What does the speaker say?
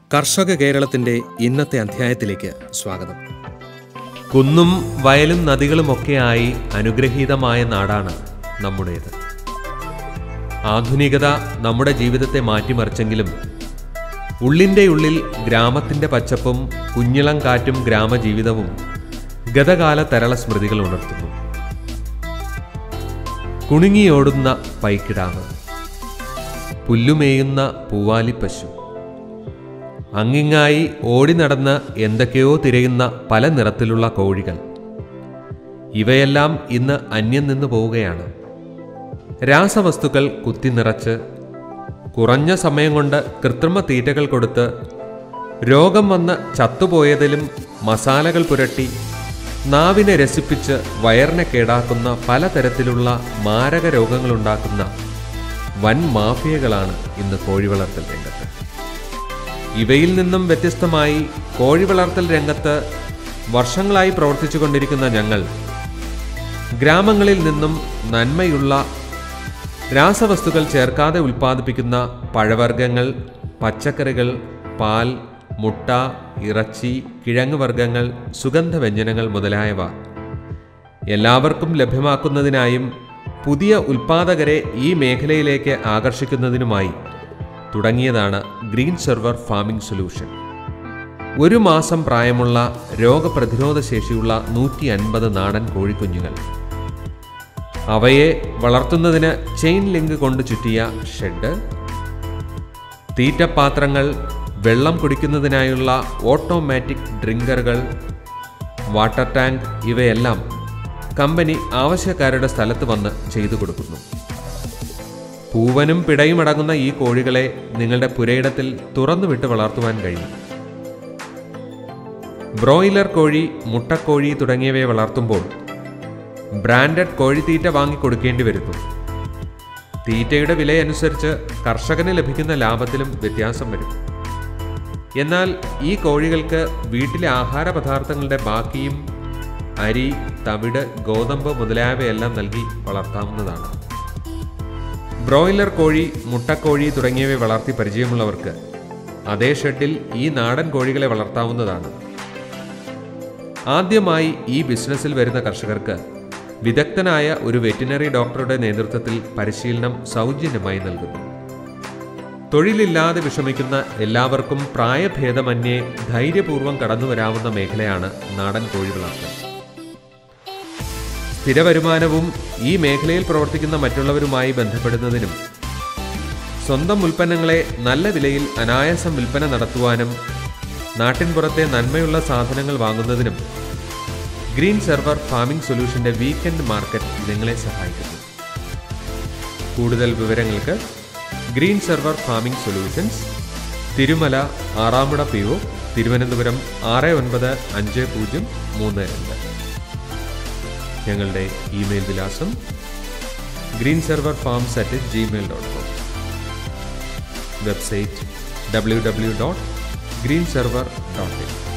കർഷക കേരളത്തിന്റെ ഇന്നത്തെ അധ്യായത്തിലേക്ക് സ്വാഗതം കുന്നും വയലും നദികളുമൊക്കെയായി അനുഗ്രഹീതമായ നാടാണ് നമ്മുടേത് ആധുനികത നമ്മുടെ ജീവിതത്തെ മാറ്റിമറിച്ചെങ്കിലും ഉള്ളിൻ്റെ ഉള്ളിൽ ഗ്രാമത്തിൻ്റെ പച്ചപ്പും കുഞ്ഞിളം കാറ്റും ഗ്രാമജീവിതവും ഗതകാല തരള സ്മൃതികൾ ഉണർത്തുന്നു കുണുങ്ങിയോടുന്ന പൈക്കിടാവ് പുല്ലുമേയുന്ന പൂവാലിപ്പശു അങ്ങിങ്ങായി ഓടി നടന്ന് എന്തൊക്കെയോ തിരയുന്ന പല നിറത്തിലുള്ള കോഴികൾ ഇവയെല്ലാം ഇന്ന് അന്യം നിന്ന് പോവുകയാണ് രാസവസ്തുക്കൾ കുത്തിനിറച്ച് കുറഞ്ഞ സമയം കൊണ്ട് കൃത്രിമ തീറ്റകൾ കൊടുത്ത് രോഗം വന്ന് ചത്തുപോയതിലും മസാലകൾ പുരട്ടി നാവിനെ രസിപ്പിച്ച് വയറിനെ കേടാക്കുന്ന പലതരത്തിലുള്ള മാരക രോഗങ്ങളുണ്ടാക്കുന്ന വൻ മാഫിയകളാണ് ഇന്ന് കോഴി വളർത്തൽ രംഗത്ത് ഇവയിൽ നിന്നും വ്യത്യസ്തമായി കോഴി വളർത്തൽ രംഗത്ത് വർഷങ്ങളായി പ്രവർത്തിച്ചു കൊണ്ടിരിക്കുന്ന ഞങ്ങൾ ഗ്രാമങ്ങളിൽ നിന്നും നന്മയുള്ള രാസവസ്തുക്കൾ ചേർക്കാതെ ഉൽപ്പാദിപ്പിക്കുന്ന പഴവർഗ്ഗങ്ങൾ പച്ചക്കറികൾ പാൽ മുട്ട ഇറച്ചി കിഴങ്ങ് വർഗ്ഗങ്ങൾ സുഗന്ധവ്യഞ്ജനങ്ങൾ മുതലായവ എല്ലാവർക്കും ലഭ്യമാക്കുന്നതിനായും പുതിയ ഉൽപ്പാദകരെ ഈ മേഖലയിലേക്ക് ആകർഷിക്കുന്നതിനുമായി തുടങ്ങിയതാണ് ഗ്രീൻ സെർവർ ഫാമിംഗ് സൊല്യൂഷൻ ഒരു മാസം പ്രായമുള്ള രോഗപ്രതിരോധ ശേഷിയുള്ള നൂറ്റി അൻപത് നാടൻ കോഴിക്കുഞ്ഞുങ്ങൾ അവയെ വളർത്തുന്നതിന് ചെയിൻ ലിങ്ക് കൊണ്ട് ചുറ്റിയ ഷെഡ് തീറ്റപാത്രങ്ങൾ വെള്ളം കുടിക്കുന്നതിനായുള്ള ഓട്ടോമാറ്റിക് ഡ്രിങ്കറുകൾ വാട്ടർ ടാങ്ക് ഇവയെല്ലാം കമ്പനി ആവശ്യക്കാരുടെ സ്ഥലത്ത് വന്ന് ചെയ്തു കൊടുക്കുന്നു പൂവനും പിടയും അടങ്ങുന്ന ഈ കോഴികളെ നിങ്ങളുടെ പുരയിടത്തിൽ തുറന്നുവിട്ട് വളർത്തുവാൻ കഴിയും ബ്രോയിലർ കോഴി മുട്ടക്കോഴി തുടങ്ങിയവയെ വളർത്തുമ്പോൾ ബ്രാൻഡഡ് കോഴിത്തീറ്റ വാങ്ങിക്കൊടുക്കേണ്ടി വരുന്നു തീറ്റയുടെ വിലയനുസരിച്ച് കർഷകന് ലഭിക്കുന്ന ലാഭത്തിലും വ്യത്യാസം വരും എന്നാൽ ഈ കോഴികൾക്ക് വീട്ടിലെ ആഹാര പദാർത്ഥങ്ങളുടെ ബാക്കിയും അരി തവിട് ഗോതമ്പ് മുതലായവയെല്ലാം നൽകി വളർത്താവുന്നതാണ് ബ്രോയിലർ കോഴി മുട്ടക്കോഴി തുടങ്ങിയവ വളർത്തി പരിചയമുള്ളവർക്ക് അതേ ഷെഡിൽ ഈ നാടൻ കോഴികളെ വളർത്താവുന്നതാണ് ആദ്യമായി ഈ ബിസിനസ്സിൽ വരുന്ന കർഷകർക്ക് വിദഗ്ധനായ ഒരു വെറ്റിനറി ഡോക്ടറുടെ നേതൃത്വത്തിൽ പരിശീലനം സൗജന്യമായി നൽകുന്നു തൊഴിലില്ലാതെ വിഷമിക്കുന്ന എല്ലാവർക്കും പ്രായഭേദമന്യേ ധൈര്യപൂർവ്വം കടന്നു വരാവുന്ന മേഖലയാണ് നാടൻ കോഴി വളർത്തൽ സ്ഥിരവരുമാനവും ഈ മേഖലയിൽ പ്രവർത്തിക്കുന്ന മറ്റുള്ളവരുമായി ബന്ധപ്പെടുന്നതിനും സ്വന്തം ഉൽപ്പന്നങ്ങളെ നല്ല വിലയിൽ അനായാസം വിൽപ്പന നടത്തുവാനും നാട്ടിൻപുറത്തെ നന്മയുള്ള സാധനങ്ങൾ വാങ്ങുന്നതിനും ഗ്രീൻ സെർവർ ഫാമിംഗ് സൊല്യൂഷന്റെ വീക്കെൻഡ് മാർക്കറ്റ് നിങ്ങളെ സഹായിക്കുന്നു കൂടുതൽ വിവരങ്ങൾക്ക് green server farming solutions Thirumala ആറാമുട പി ഒ തിരുവനന്തപുരം ആറ് ഒൻപത് അഞ്ച് പൂജ്യം മൂന്ന് രണ്ട് ഞങ്ങളുടെ ഇമെയിൽ വിലാസം green server farms at Gmail dot com website W W dot green server dot in